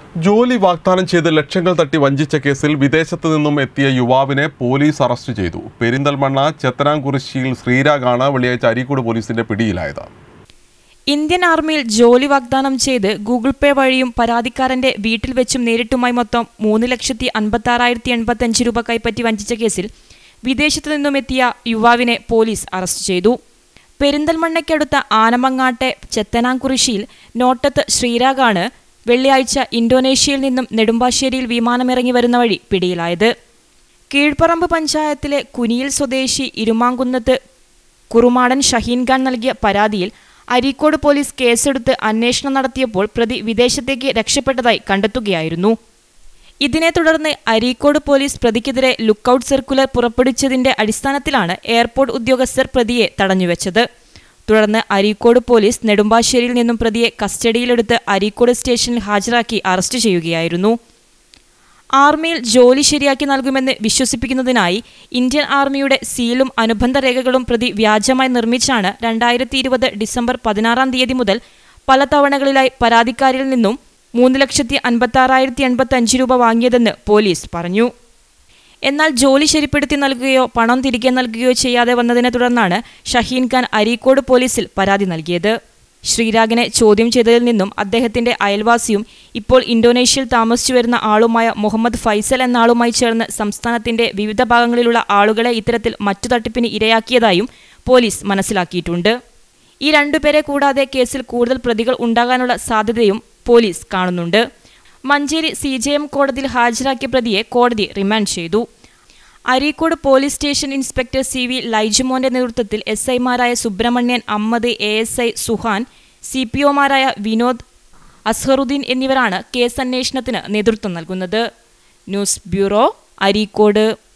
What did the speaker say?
ജോലി വാഗ്ദാനം ചെയ്ത് ലക്ഷങ്ങൾ തട്ടി വഞ്ചിച്ച കേസിൽ വിദേശത്ത് നിന്നും എത്തിയ യുവാവിനെ പോലീസ് അറസ്റ്റ് ചെയ്തു പെരിന്തൽമണ്ണ ചെത്തനാംകുറിശ്ശിയിൽ ശ്രീരാഗാണ് വെള്ളിയാഴ്ച അരീക്കോട് പോലീസിന്റെ പിടിയിലായത് ഇന്ത്യൻ ആർമിയിൽ ജോലി വാഗ്ദാനം ചെയ്ത് ഗൂഗിൾ പേ വഴിയും പരാതിക്കാരന്റെ വീട്ടിൽ വെച്ചും നേരിട്ടുമായി മൊത്തം മൂന്ന് ലക്ഷത്തി അൻപത്തി ആറായിരത്തി എൺപത്തി അഞ്ച് രൂപ കൈപ്പറ്റി വഞ്ചിച്ച കേസിൽ വിദേശത്തു നിന്നും എത്തിയ യുവാവിനെ പോലീസ് അറസ്റ്റ് ചെയ്തു പെരിന്തൽമണ്ണയ്ക്കടുത്ത ആനമങ്ങാട്ടെ ചെത്തനാംകുറിശിയിൽ നോട്ടത്ത് ശ്രീരാഗാണ് വെള്ളിയാഴ്ച ഇന്തോനേഷ്യയിൽ നിന്നും നെടുമ്പാശ്ശേരിയിൽ വിമാനമിറങ്ങി വരുന്ന വഴി പിടിയിലായത് കീഴ്പ്പറമ്പ് പഞ്ചായത്തിലെ കുനിയിൽ സ്വദേശി ഇരുമാങ്കുന്നത്ത് കുറുമാടൻ ഷഹീൻ ഖാൻ നൽകിയ പരാതിയിൽ അരീക്കോട് പോലീസ് കേസെടുത്ത് അന്വേഷണം നടത്തിയപ്പോൾ പ്രതി വിദേശത്തേക്ക് രക്ഷപ്പെട്ടതായി കണ്ടെത്തുകയായിരുന്നു ഇതിനെ തുടർന്ന് അരീക്കോട് പോലീസ് പ്രതിക്കെതിരെ ലുക്കൌട്ട് സർക്കുലർ പുറപ്പെടുവിച്ചതിന്റെ അടിസ്ഥാനത്തിലാണ് എയർപോർട്ട് ഉദ്യോഗസ്ഥർ പ്രതിയെ തടഞ്ഞുവെച്ചത് തുടർന്ന് അരീക്കോട് പോലീസ് നെടുമ്പാശ്ശേരിയിൽ നിന്നും പ്രതിയെ കസ്റ്റഡിയിലെടുത്ത് അരീക്കോട് സ്റ്റേഷനിൽ ഹാജരാക്കി അറസ്റ്റ് ചെയ്യുകയായിരുന്നു ആർമിയിൽ ജോലി ശരിയാക്കി നൽകുമെന്ന് വിശ്വസിപ്പിക്കുന്നതിനായി ഇന്ത്യൻ ആർമിയുടെ സീലും അനുബന്ധ രേഖകളും പ്രതി വ്യാജമായി നിർമ്മിച്ചാണ് രണ്ടായിരത്തി ഇരുപത് ഡിസംബർ പതിനാറാം തീയതി മുതൽ പല തവണകളിലായി പരാതിക്കാരിൽ നിന്നും മൂന്ന് ലക്ഷത്തി അൻപത്തി ആറായിരത്തി എൺപത്തി അഞ്ച് രൂപ വാങ്ങിയതെന്ന് പോലീസ് പറഞ്ഞു എന്നാൽ ജോലി ശരിപ്പെടുത്തി നൽകുകയോ പണം തിരികെ നൽകുകയോ ചെയ്യാതെ വന്നതിനെ തുടർന്നാണ് ഷഹീൻ ഖാൻ അരീക്കോട് പോലീസിൽ പരാതി നൽകിയത് ശ്രീരാഗിനെ ചോദ്യം ചെയ്തതിൽ നിന്നും അദ്ദേഹത്തിന്റെ അയൽവാസിയും ഇപ്പോൾ ഇന്തോനേഷ്യയിൽ താമസിച്ചു വരുന്ന ആളുമായ മുഹമ്മദ് ഫൈസൽ എന്ന ആളുമായി ചേർന്ന് സംസ്ഥാനത്തിന്റെ വിവിധ ഭാഗങ്ങളിലുള്ള ആളുകളെ ഇത്തരത്തിൽ മറ്റു തട്ടിപ്പിന് ഇരയാക്കിയതായും പോലീസ് മനസ്സിലാക്കിയിട്ടുണ്ട് ഈ രണ്ടുപേരെ കൂടാതെ കേസിൽ കൂടുതൽ പ്രതികൾ ഉണ്ടാകാനുള്ള സാധ്യതയും പോലീസ് കാണുന്നുണ്ട് മഞ്ചേരി സി ജെ എം കോടതിയിൽ ഹാജരാക്കിയ പ്രതിയെ കോടതി റിമാൻഡ് ചെയ്തു Areekode police station inspector C V ലൈജുമോന്റെ നേതൃത്വത്തിൽ എസ് ഐമാരായ Subramanian Ammad A S I Suhan C P ഒമാരായ വിനോദ് അസ്ഹറുദ്ദീൻ എന്നിവരാണ് കേസ് അന്വേഷണത്തിന് നേതൃത്വം നൽകുന്നത് ന്യൂസ് ബ്യൂറോ അരീക്കോട്